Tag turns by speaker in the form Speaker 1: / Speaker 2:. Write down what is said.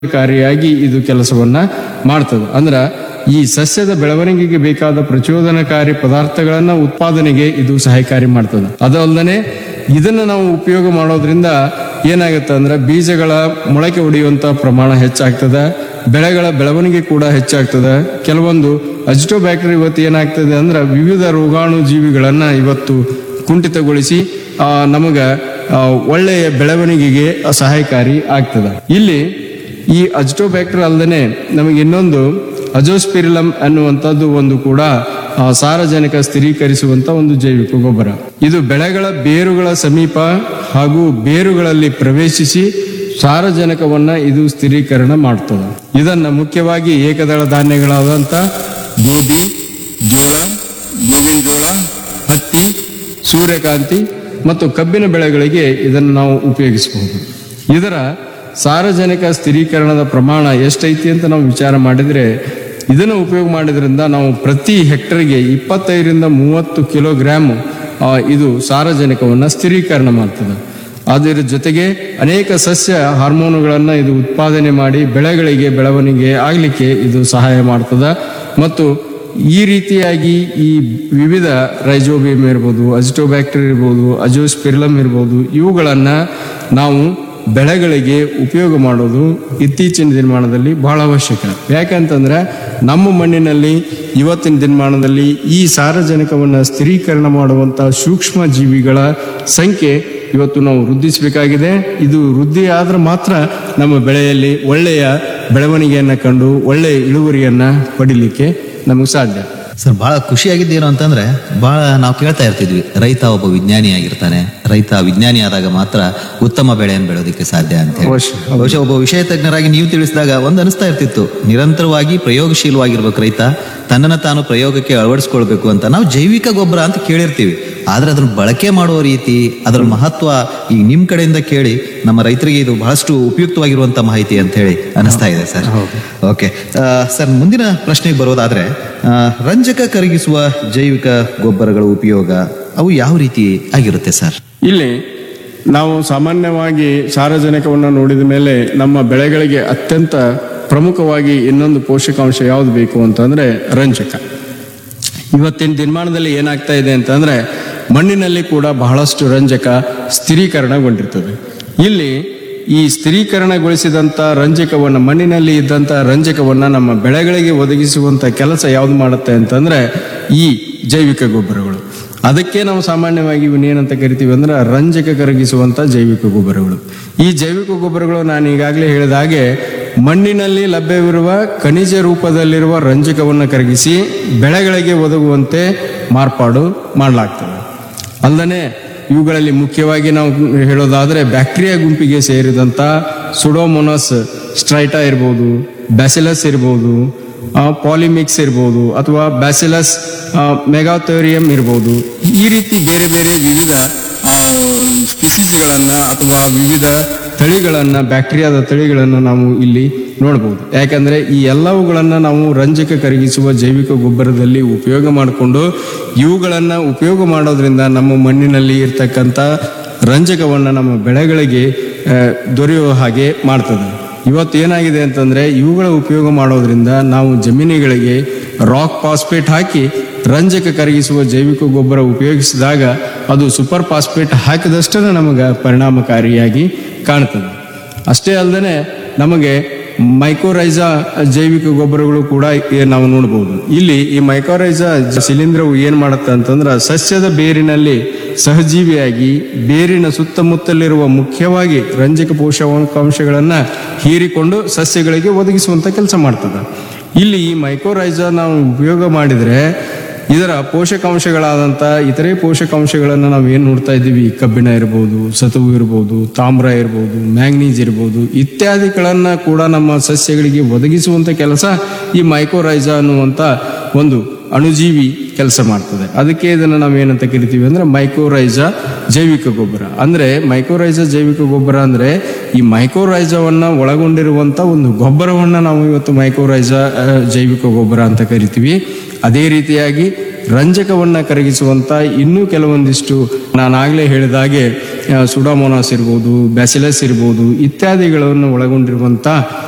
Speaker 1: ಕಾರಿಯಾಗಿ ಇದು ಕೆಲಸವನ್ನ ಮಾಡ್ತದೆ ಅಂದ್ರ ಈ ಸಸ್ಯದ ಬೆಳವಣಿಗೆಗೆ ಬೇಕಾದ ಪ್ರಚೋದನಕಾರಿ ಪದಾರ್ಥಗಳನ್ನ ಉತ್ಪಾದನೆಗೆ ಇದು ಸಹಾಯಕಾರಿ ಮಾಡ್ತದೆ ಅದಲ್ಲದೆ ಇದನ್ನ ನಾವು ಉಪಯೋಗ ಮಾಡೋದ್ರಿಂದ ಏನಾಗುತ್ತೆ ಅಂದ್ರೆ ಬೀಜಗಳ ಮೊಳಕೆ ಹೊಡೆಯುವಂತ ಪ್ರಮಾಣ ಹೆಚ್ಚಾಗ್ತದೆ ಬೆಳೆಗಳ ಬೆಳವಣಿಗೆ ಕೂಡ ಹೆಚ್ಚಾಗ್ತದೆ ಕೆಲವೊಂದು ಅಜಿಟೋಬ್ಯಾಕ್ಟೀರಿಯಾ ಇವತ್ತು ಏನಾಗ್ತದೆ ಅಂದ್ರೆ ವಿವಿಧ ರೋಗಾಣು ಜೀವಿಗಳನ್ನ ಇವತ್ತು ಕುಂಠಿತಗೊಳಿಸಿ ಆ, ನಮಗ ಆ, ಒಳ್ಳೆಯ ಬೆಳವಣಿಗೆಗೆ ಸಹಾಯಕಾರಿ ಆಗ್ತದೆ ಇಲ್ಲಿ ಈ ಅಜಿಟೋಬ್ಯಾಕ್ಟರ್ ಅಲ್ಲದೆ ನಮಗೆ ಇನ್ನೊಂದು ಅಜೋಸ್ಪಿರಿಲಮ್ ಅನ್ನುವಂಥದ್ದು ಒಂದು ಕೂಡ ಆ, ಸಾರಜನಕ ಸ್ಥಿರೀಕರಿಸುವಂತ ಒಂದು ಜೈವಿಕ ಗೊಬ್ಬರ ಇದು ಬೆಳೆಗಳ ಬೇರುಗಳ ಸಮೀಪ ಹಾಗೂ ಬೇರುಗಳಲ್ಲಿ ಪ್ರವೇಶಿಸಿ ಸಾರಜನಕವನ್ನ ಇದು ಸ್ಥಿರೀಕರಣ ಮಾಡ್ತದೆ ಇದನ್ನ ಮುಖ್ಯವಾಗಿ ಏಕದಳ ಧಾನ್ಯಗಳಾದಂತ ಗೋಧಿ ಜೋಳ ಗೋವಿನ ಜೋಳ ಹತ್ತಿ ಸೂರ್ಯಕಾಂತಿ ಮತ್ತು ಕಬ್ಬಿನ ಬೆಳೆಗಳಿಗೆ ಇದನ್ನು ನಾವು ಉಪಯೋಗಿಸಬಹುದು ಇದರ ಸಾರಜನಕ ಸ್ಥಿರೀಕರಣದ ಪ್ರಮಾಣ ಎಷ್ಟೈತಿ ಅಂತ ನಾವು ವಿಚಾರ ಮಾಡಿದ್ರೆ ಇದನ್ನು ಉಪಯೋಗ ಮಾಡಿದ್ರಿಂದ ನಾವು ಪ್ರತಿ ಹೆಕ್ಟರ್ಗೆ ಇಪ್ಪತ್ತೈದರಿಂದ ಮೂವತ್ತು ಕಿಲೋಗ್ರಾಮ್ ಆ, ಇದು ಸಾರಜನಕವನ್ನು ಸ್ಥಿರೀಕರಣ ಮಾಡ್ತದೆ ಅದರ ಜೊತೆಗೆ ಅನೇಕ ಸಸ್ಯ ಹಾರ್ಮೋನುಗಳನ್ನು ಇದು ಉತ್ಪಾದನೆ ಮಾಡಿ ಬೆಳೆಗಳಿಗೆ ಬೆಳವಣಿಗೆ ಆಗಲಿಕ್ಕೆ ಇದು ಸಹಾಯ ಮಾಡ್ತದೆ ಮತ್ತು ಈ ರೀತಿಯಾಗಿ ಈ ವಿವಿಧ ರೈಜೋಬಿಯಂ ಇರ್ಬೋದು ಅಜಿಟೋಬ್ಯಾಕ್ಟೀರಿಯಾ ಇರ್ಬೋದು ಅಜೋಸ್ಪಿರ್ಲಮ್ ಇರ್ಬೋದು ಇವುಗಳನ್ನು ನಾವು ಬೆಳೆಗಳಿಗೆ ಉಪಯೋಗ ಮಾಡೋದು ಇತ್ತೀಚಿನ ದಿನಮಾನದಲ್ಲಿ ಬಹಳ ಅವಶ್ಯಕ ಯಾಕಂತಂದ್ರೆ ನಮ್ಮ ಮಣ್ಣಿನಲ್ಲಿ ಇವತ್ತಿನ ದಿನಮಾನದಲ್ಲಿ ಈ ಸಾರಜನಕವನ್ನು ಸ್ಥಿರೀಕರಣ ಮಾಡುವಂಥ ಸೂಕ್ಷ್ಮ ಜೀವಿಗಳ ಸಂಖ್ಯೆ ಇವತ್ತು ನಾವು ವೃದ್ಧಿಸಬೇಕಾಗಿದೆ ಇದು ವೃದ್ಧಿ ಆದ್ರೆ ಮಾತ್ರ ನಮ್ಮ ಬೆಳೆಯಲ್ಲಿ ಒಳ್ಳೆಯ ಬೆಳವಣಿಗೆಯನ್ನು ಕಂಡು ಒಳ್ಳೆಯ ಇಳುವರಿಯನ್ನು ಪಡಿಲಿಕ್ಕೆ ನಮಗೆ ಸಾಧ್ಯ
Speaker 2: ಸರ್ ಬಹಳ ಖುಷಿಯಾಗಿದ್ದೇನು ಅಂತಂದ್ರೆ ಬಹಳ ನಾವು ಕೇಳ್ತಾ ಇರ್ತಿದ್ವಿ ರೈತ ಒಬ್ಬ ವಿಜ್ಞಾನಿ ಆಗಿರ್ತಾನೆ ರೈತ ವಿಜ್ಞಾನಿ ಆದಾಗ ಮಾತ್ರ ಉತ್ತಮ ಬೆಳೆಯನ್ನು ಬೆಳೆಯೋದಕ್ಕೆ ಸಾಧ್ಯ ಅಂತ ಹೇಳಿ
Speaker 1: ಅವಶ್ಯ.
Speaker 2: ಬಹುಶಃ ಒಬ್ಬ ವಿಷಯ ತಜ್ಞರಾಗಿ ನೀವು ತಿಳಿಸಿದಾಗ ಒಂದು ಅನಿಸ್ತಾ ಇರ್ತಿತ್ತು ನಿರಂತರವಾಗಿ ಪ್ರಯೋಗಶೀಲವಾಗಿರ್ಬೇಕು ರೈತ ತನ್ನನ್ನು ತಾನು ಪ್ರಯೋಗಕ್ಕೆ ಅಳವಡಿಸ್ಕೊಳ್ಬೇಕು ಅಂತ ನಾವು ಜೈವಿಕ ಗೊಬ್ಬರ ಅಂತ ಕೇಳಿರ್ತೀವಿ ಆದ್ರೆ ಅದನ್ನ ಬಳಕೆ ಮಾಡುವ ರೀತಿ ಅದರ ಮಹತ್ವ ಈಗ ನಿಮ್ ಕಡೆಯಿಂದ ಕೇಳಿ ನಮ್ಮ ರೈತರಿಗೆ ಇದು ಬಹಳಷ್ಟು ಉಪಯುಕ್ತವಾಗಿರುವಂತ ಮಾಹಿತಿ ಅಂತ ಹೇಳಿ ಅನಿಸ್ತಾ ಇದೆ ಸರ್ ಓಕೆ ಸರ್ ಮುಂದಿನ ಪ್ರಶ್ನೆಗೆ ಬರೋದಾದ್ರೆ ಆ, ರಂಜಕ ಕರಗಿಸುವ ಜೈವಿಕ ಗೊಬ್ಬರಗಳ ಉಪಯೋಗ ಅವು ಯಾವ ರೀತಿ ಆಗಿರುತ್ತೆ ಸರ್
Speaker 1: ಇಲ್ಲಿ ನಾವು ಸಾಮಾನ್ಯವಾಗಿ ಸಾರಜನಕವನ್ನು ನೋಡಿದ ಮೇಲೆ ನಮ್ಮ ಬೆಳೆಗಳಿಗೆ ಅತ್ಯಂತ ಪ್ರಮುಖವಾಗಿ ಇನ್ನೊಂದು ಪೋಷಕಾಂಶ ಯಾವುದು ಬೇಕು ಅಂತಂದ್ರೆ ರಂಜಕ ಇವತ್ತಿನ ದಿನಮಾನದಲ್ಲಿ ಏನಾಗ್ತಾ ಇದೆ ಅಂತಂದ್ರೆ ಮಣ್ಣಿನಲ್ಲಿ ಕೂಡ ಬಹಳಷ್ಟು ರಂಜಕ ಸ್ಥಿರೀಕರಣಗೊಂಡಿರ್ತದೆ ಇಲ್ಲಿ ಈ ಸ್ಥಿರೀಕರಣಗೊಳಿಸಿದಂಥ ರಂಜಕವನ್ನು ಮಣ್ಣಿನಲ್ಲಿ ಇದ್ದಂಥ ರಂಜಕವನ್ನು ನಮ್ಮ ಬೆಳೆಗಳಿಗೆ ಒದಗಿಸುವಂಥ ಕೆಲಸ ಯಾವುದು ಮಾಡುತ್ತೆ ಅಂತಂದ್ರೆ ಈ ಜೈವಿಕ ಗೊಬ್ಬರಗಳು ಅದಕ್ಕೆ ನಾವು ಸಾಮಾನ್ಯವಾಗಿ ಇವನ್ನೇನಂತ ಕರಿತೀವಿ ಅಂದ್ರೆ ರಂಜಕ ಕರಗಿಸುವಂತ ಜೈವಿಕ ಗೊಬ್ಬರಗಳು ಈ ಜೈವಿಕ ಗೊಬ್ಬರಗಳು ನಾನು ಈಗಾಗಲೇ ಹೇಳಿದ ಹಾಗೆ ಮಣ್ಣಿನಲ್ಲಿ ಲಭ್ಯವಿರುವ ಖನಿಜ ರೂಪದಲ್ಲಿರುವ ರಂಜಕವನ್ನು ಕರಗಿಸಿ ಬೆಳೆಗಳಿಗೆ ಒದಗುವಂತೆ ಮಾರ್ಪಾಡು ಮಾಡಲಾಗ್ತದೆ ಅಲ್ಲದೆ ಇವುಗಳಲ್ಲಿ ಮುಖ್ಯವಾಗಿ ನಾವು ಹೇಳೋದಾದ್ರೆ ಬ್ಯಾಕ್ಟೀರಿಯಾ ಗುಂಪಿಗೆ ಸೇರಿದಂತ ಸುಡೋಮೊನಸ್ ಸ್ಟ್ರೈಟಾ ಇರ್ಬೋದು ಬ್ಯಾಸಿಲಸ್ ಇರ್ಬೋದು ಪಾಲಿಮಿಕ್ಸ್ ಇರ್ಬೋದು ಅಥವಾ ಬ್ಯಾಸಿಲಸ್ ಮೆಗಾಥೋರಿಯಂ ಇರ್ಬೋದು ಈ ರೀತಿ ಬೇರೆ ಬೇರೆ ವಿವಿಧ ಸ್ಪೀಸೀಸ್ಗಳನ್ನ ಅಥವಾ ವಿವಿಧ ತಳಿಗಳನ್ನ ಬ್ಯಾಕ್ಟೀರಿಯಾದ ತಳಿಗಳನ್ನ ನಾವು ಇಲ್ಲಿ ನೋಡಬಹುದು ಯಾಕಂದ್ರೆ ಈ ಎಲ್ಲವುಗಳನ್ನ ನಾವು ರಂಜಕ ಕರಗಿಸುವ ಜೈವಿಕ ಗೊಬ್ಬರದಲ್ಲಿ ಉಪಯೋಗ ಮಾಡಿಕೊಂಡು ಇವುಗಳನ್ನ ಉಪಯೋಗ ಮಾಡೋದ್ರಿಂದ ನಮ್ಮ ಮಣ್ಣಿನಲ್ಲಿ ಇರ್ತಕ್ಕಂಥ ರಂಜಕವನ್ನ ನಮ್ಮ ಬೆಳೆಗಳಿಗೆ ಆ, ದೊರೆಯುವ ಹಾಗೆ ಮಾಡ್ತದೆ ಇವತ್ತು ಏನಾಗಿದೆ ಅಂತಂದ್ರೆ ಇವುಗಳ ಉಪಯೋಗ ಮಾಡೋದ್ರಿಂದ ನಾವು ಜಮೀನುಗಳಿಗೆ ರಾಕ್ ಫಾಸ್ಫೇಟ್ ಹಾಕಿ ರಂಜಕ ಕರಗಿಸುವ ಜೈವಿಕ ಗೊಬ್ಬರ ಉಪಯೋಗಿಸಿದಾಗ ಅದು ಸೂಪರ್ ಫಾಸ್ಫೇಟ್ ಹಾಕಿದಷ್ಟೇ ನಮಗೆ ಪರಿಣಾಮಕಾರಿಯಾಗಿ ಕಾಣ್ತದೆ ಅಷ್ಟೇ ಅಲ್ಲದೆ ನಮಗೆ ಮೈಕೋರೈಸಾ ಜೈವಿಕ ಗೊಬ್ಬರಗಳು ಕೂಡ ಈ- ನಾವು ನೋಡಬಹುದು ಇಲ್ಲಿ ಈ ಮೈಕೋರೈಸಾ ಶಿಲೀಂಧ್ರವು ಏನ್ ಮಾಡುತ್ತೆ ಅಂತಂದ್ರೆ ಸಸ್ಯದ ಬೇರಿನಲ್ಲಿ ಸಹಜೀವಿಯಾಗಿ ಬೇರಿನ ಸುತ್ತಮುತ್ತಲಿರುವ ಮುಖ್ಯವಾಗಿ ರಂಜಕ ಪೋಷಕಾಂಶಗಳನ್ನ ಹೀರಿಕೊಂಡು ಸಸ್ಯಗಳಿಗೆ ಒದಗಿಸುವಂತ ಕೆಲಸ ಮಾಡ್ತದೆ ಇಲ್ಲಿ ಈ ಮೈಕೋರೈಸಾ ನಾವು ಉಪಯೋಗ ಮಾಡಿದ್ರೆ ಇದರ ಪೋಷಕಾಂಶಗಳಾದಂಥ ಇತರೆ ಪೋಷಕಾಂಶಗಳನ್ನು ನಾವು ಏನು ನೋಡ್ತಾ ಇದ್ದೀವಿ ಕಬ್ಬಿಣ ಇರ್ಬೋದು ಸತುವು ಇರ್ಬೋದು ತಾಮ್ರ ಇರ್ಬೋದು ಮ್ಯಾಂಗ್ನೀಸ್ ಇರ್ಬೋದು ಇತ್ಯಾದಿಗಳನ್ನ ಕೂಡ ನಮ್ಮ ಸಸ್ಯಗಳಿಗೆ ಒದಗಿಸುವಂತ ಕೆಲಸ ಈ ಮೈಕೋರೈಸಾ ಅನ್ನುವಂಥ ಒಂದು ಅಣುಜೀವಿ ಕೆಲಸ ಮಾಡ್ತದೆ ಅದಕ್ಕೆ ಇದನ್ನು ನಾವು ಏನಂತ ಕರಿತೀವಿ ಅಂದ್ರೆ ಮೈಕೋರೈಸಾ ಜೈವಿಕ ಗೊಬ್ಬರ ಅಂದ್ರೆ ಮೈಕೋರೈಸಾ ಜೈವಿಕ ಗೊಬ್ಬರ ಅಂದ್ರೆ ಈ ಮೈಕೋರೈಸಾವನ್ನ ಒಳಗೊಂಡಿರುವಂತ ಒಂದು ಗೊಬ್ಬರವನ್ನ ನಾವು ಇವತ್ತು ಮೈಕೋರೈಸಾ ಆ, ಜೈವಿಕ ಗೊಬ್ಬರ ಅಂತ ಕರಿತೀವಿ ಅದೇ ರೀತಿಯಾಗಿ ರಂಜಕವನ್ನ ಕರಗಿಸುವಂತ ಇನ್ನೂ ಕೆಲವೊಂದಿಷ್ಟು ನಾನು ಆಗ್ಲೇ ಹೇಳಿದ ಹಾಗೆ ಸುಡಾಮೋನಾಸ್ ಇರ್ಬೋದು ಬ್ಯಾಸಿಲಸ್ ಇರ್ಬೋದು ಇತ್ಯಾದಿಗಳನ್ನು ಒಳಗೊಂಡಿರುವಂತ